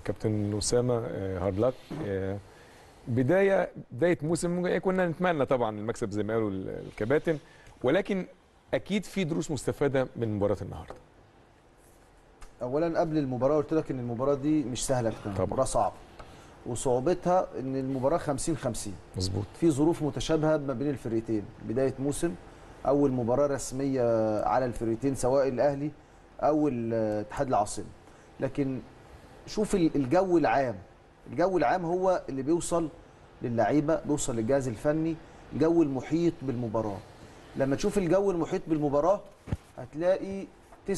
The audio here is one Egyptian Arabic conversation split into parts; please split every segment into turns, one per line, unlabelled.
كابتن اسامه آه، هارد آه، بدايه بدايه موسم كنا نتمنى طبعا المكسب زي ما قالوا ال- الكباتن ولكن اكيد في دروس مستفاده من مباراه النهارده
اولا قبل المباراه قلت لك ان المباراه دي مش سهله تكون
طبعا.
مباراه صعبه وصعوبتها ان المباراه 50 50
مظبوط
في ظروف متشابهه ما بين الفريقين بدايه موسم اول مباراه رسميه على الفريقين سواء الاهلي او الاتحاد العاصمي لكن شوف ال- الجو العام الجو العام هو اللي بيوصل للعيبه بيوصل للجهاز الفني الجو المحيط بالمباراه لما تشوف الجو المحيط بالمباراه هتلاقي 99%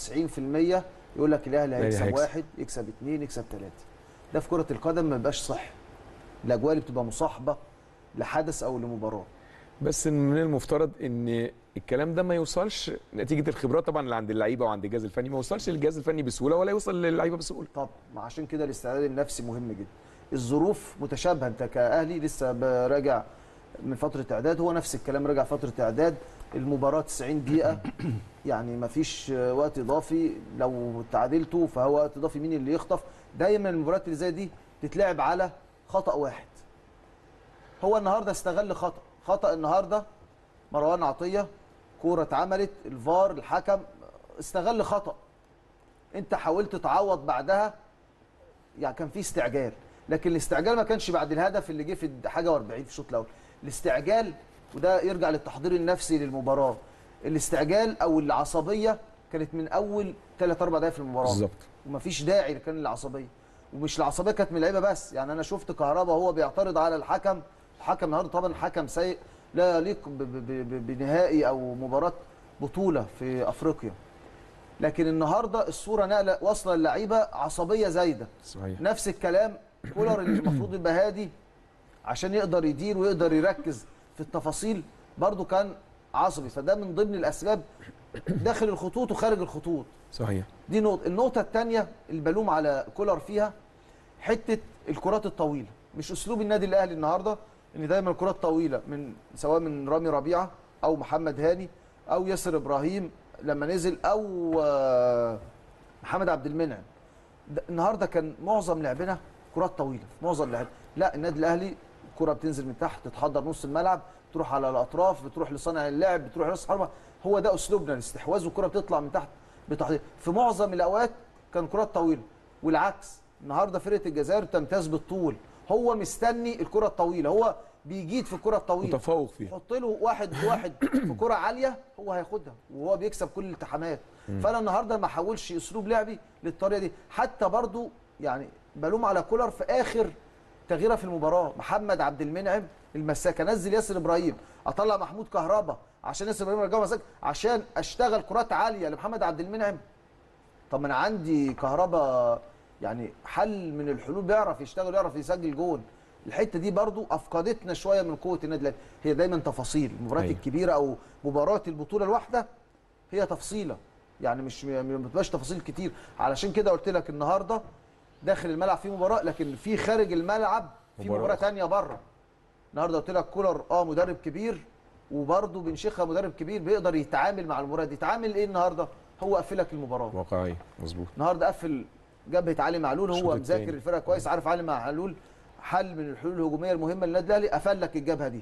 يقول لك الاهلي هيكسب
هيكسب.
واحد يكسب اثنين يكسب ثلاثه ده في كره القدم ما بيبقاش صح الاجواء اللي بتبقى مصاحبه لحدث او لمباراه
بس من المفترض ان الكلام ده ما يوصلش نتيجه الخبرات طبعا اللي عند اللعيبه وعند الجهاز الفني ما يوصلش للجهاز الفني بسهوله ولا يوصل للعيبه بسهوله
طب ما عشان كده الاستعداد النفسي مهم جدا الظروف متشابهه انت كاهلي لسه راجع من فتره اعداد هو نفس الكلام راجع فتره اعداد المباراه 90 دقيقه يعني ما فيش وقت اضافي لو تعادلتوا فهو وقت اضافي مين اللي يخطف دايما المباريات اللي زي دي تتلعب على خطا واحد هو النهارده استغل خطا خطا النهارده مروان عطيه كوره اتعملت الفار الحكم استغل خطا انت حاولت تعوض بعدها يعني كان في استعجال لكن الاستعجال ما كانش بعد الهدف اللي جه في حاجه و40 في الشوط الاول الاستعجال وده يرجع للتحضير النفسي للمباراه الاستعجال او العصبيه كانت من اول 3 4 دقائق في المباراه
بالظبط
ومفيش داعي لكان العصبيه ومش العصبيه كانت من اللعيبه بس يعني انا شفت كهربا وهو بيعترض على الحكم الحكم النهارده طبعا حكم سيء لا يليق ب- ب- ب- بنهائي او مباراه بطوله في افريقيا لكن النهارده الصوره نقله واصله للعيبه عصبيه زايده
صحيح
نفس الكلام كولر اللي المفروض يبقى هادي عشان يقدر يدير ويقدر يركز في التفاصيل برضو كان عصبي فده من ضمن الاسباب داخل الخطوط وخارج الخطوط
صحيح
دي نقطة النقطة الثانية اللي بلوم على كولر فيها حتة الكرات الطويلة مش أسلوب النادي الأهلي النهاردة إن دايما الكرات طويلة من سواء من رامي ربيعة أو محمد هاني أو ياسر إبراهيم لما نزل أو آه، محمد عبد المنعم ده- النهارده كان معظم لعبنا كرات طويلة في معظم لعب لا النادي الأهلي الكرة بتنزل من تحت تتحضر نص الملعب تروح على الأطراف بتروح لصانع اللعب بتروح لراس الحربة هو ده أسلوبنا الاستحواذ والكرة بتطلع من تحت بتحضير في معظم الاوقات كان كرات طويله والعكس النهارده فرقه الجزائر تمتاز بالطول هو مستني الكره الطويله هو بيجيد في الكره الطويله
متفوق فيها
حط له واحد واحد في كره عاليه هو هياخدها وهو بيكسب كل الالتحامات فانا النهارده ما احولش اسلوب لعبي للطريقه دي حتى برضو يعني بلوم على كولر في اخر تغييره في المباراه محمد عبد المنعم المساك انزل ياسر ابراهيم اطلع محمود كهربا عشان ياسر ابراهيم يرجعه مساك عشان اشتغل كرات عاليه لمحمد عبد المنعم طب ما انا عندي كهربا يعني حل من الحلول بيعرف يشتغل يعرف يسجل جول الحته دي برضو افقدتنا شويه من قوه النادي الاهلي هي دايما تفاصيل المباريات
أيوة.
الكبيره او مباراه البطوله الواحده هي تفصيله يعني مش ما بتبقاش تفاصيل كتير علشان كده قلت لك النهارده داخل الملعب في مباراه لكن في خارج الملعب في
مباراة
مباراه
أخرى.
ثانيه بره النهارده قلت لك كولر اه مدرب كبير وبرضه بن شيخه مدرب كبير بيقدر يتعامل مع المباراه دي يتعامل ايه النهارده هو قفلك المباراه
واقعيه مظبوط
النهارده قفل جبهه علي معلول
الشوط
هو
التاني.
مذاكر الفرقه كويس عارف علي معلول حل من الحلول الهجوميه المهمه للنادي الاهلي قفل لك الجبهه دي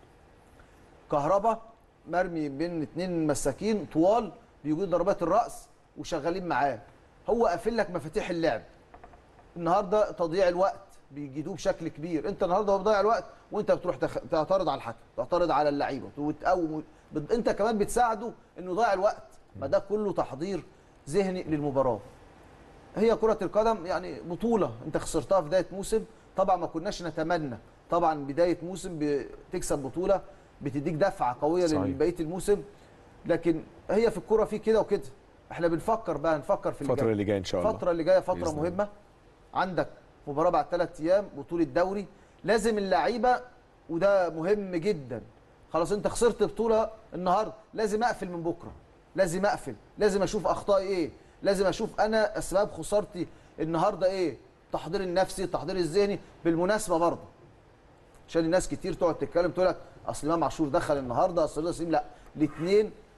كهربا مرمي بين اتنين مساكين طوال بيجيب ضربات الراس وشغالين معاه هو قافل لك مفاتيح اللعب النهارده تضييع الوقت بيجيدوه بشكل كبير انت النهارده هو بيضيع الوقت وانت بتروح تخ... تعترض على الحكم تعترض على اللعيبه وتقوم بت- انت كمان بتساعده انه يضيع الوقت ما ده كله تحضير ذهني للمباراه هي كرة القدم يعني بطولة انت خسرتها في بداية موسم طبعا ما كناش نتمنى طبعا بداية موسم بتكسب بطولة بتديك دفعة قوية
صحيح.
لبقية الموسم لكن هي في الكرة في كده وكده احنا بنفكر بقى نفكر في اللي
الفتره
جاي.
اللي جايه ان شاء الله
الفترة اللي جايه فترة
بإذن الله.
مهمة عندك مباراة بعد ثلاث ايام بطولة دوري لازم اللعيبة وده مهم جدا خلاص انت خسرت بطولة النهارده لازم اقفل من بكرة لازم اقفل لازم اشوف اخطائي ايه لازم اشوف انا اسباب خسارتي النهارده ايه التحضير النفسي التحضير الذهني بالمناسبة برضه عشان الناس كتير تقعد تتكلم تقول لك اصل امام عاشور دخل النهارده اصل رضا سليم لا الاثنين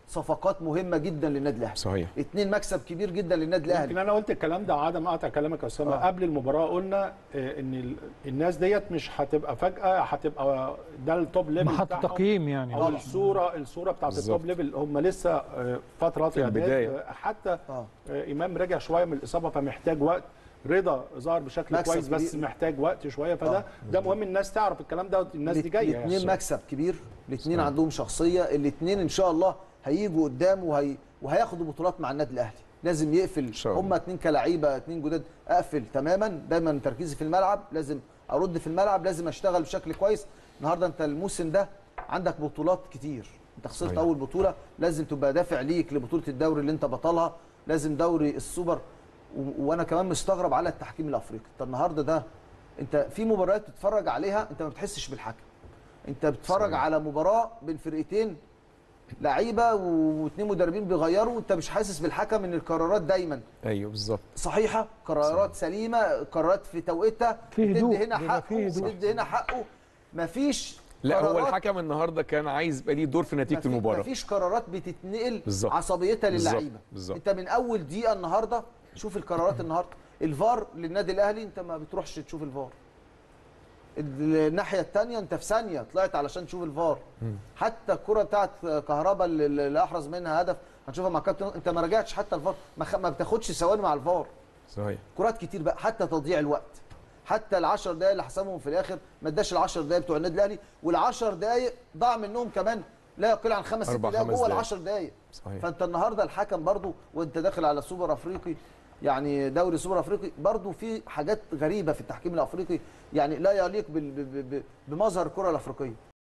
صفقات مهمه جدا للنادي الاهلي
صحيح
اتنين مكسب كبير جدا للنادي الاهلي
يمكن انا قلت الكلام ده عدم اقطع كلامك يا اسامه
آه.
قبل المباراه قلنا آه، ان ال- الناس ديت مش هتبقى فجاه هتبقى ده التوب ليفل
محط
بتاعهم
تقييم يعني
او الصوره الصوره بتاعت
بالظبط.
التوب ليفل هم لسه آه، فتره
في البداية.
حتى
اه
آه، امام رجع شويه من الاصابه فمحتاج وقت رضا ظهر بشكل
مكسب
كويس بس
كبير.
محتاج وقت شويه فده
آه.
ده مهم الناس تعرف الكلام ده الناس دي جايه
الاثنين
يعني.
مكسب كبير الاثنين
صحيح.
عندهم شخصيه الاثنين ان شاء الله هيجوا قدام وهي وهياخدوا بطولات مع النادي الاهلي لازم يقفل
شاء الله.
هم اثنين كلعيبه اثنين جداد اقفل تماما دايما تركيزي في الملعب لازم ارد في الملعب لازم اشتغل بشكل كويس النهارده انت الموسم ده عندك بطولات كتير انت خسرت
صحيح.
اول بطوله لازم تبقى دافع ليك لبطوله الدوري اللي انت بطلها لازم دوري السوبر و... وانا كمان مستغرب على التحكيم الافريقي انت النهارده ده انت في مباريات بتتفرج عليها انت ما بتحسش بالحكم انت بتتفرج
صحيح.
على مباراه بين فرقتين لعيبه واثنين مدربين بيغيروا وانت مش حاسس بالحكم ان القرارات دايما
ايوه بالظبط
صحيحه قرارات سليمه قرارات في توقيتها
في هدوء،
بتدي هنا
بيبقى في
حقه
هدوء.
بتدي هنا حقه مفيش
لا هو
قرارات-
الحكم النهارده كان عايز يبقى ليه دور في نتيجه
مفي-
المباراه
مفيش قرارات بتتنقل
بالظبط.
عصبيتها
بالظبط.
للعيبه
بالظبط.
انت من اول دقيقه النهارده شوف القرارات النهارده الفار للنادي الاهلي انت ما بتروحش تشوف الفار الناحيه الثانيه انت في ثانيه طلعت علشان تشوف الفار حتى الكره بتاعت كهربا اللي اللي احرز منها هدف هنشوفها مع كابتن انت ما رجعتش حتى الفار ما, خ... ما بتاخدش ثواني مع الفار
صحيح
كرات كتير بقى حتى تضييع الوقت حتى ال10 دقايق اللي حسمهم في الاخر ما اداش ال10 دقايق بتوع النادي الاهلي وال10 دقايق ضاع منهم كمان لا يقل عن خمس ست
أربع،
دقايق
خمس
جوه
دقايق.
ال10 دقايق
صحيح
فانت النهارده الحكم برضو وانت داخل على سوبر افريقي يعني دوري سوبر افريقي برضو في حاجات غريبه في التحكيم الافريقي يعني لا يليق بال- ب- ب- ب- بمظهر الكره الافريقيه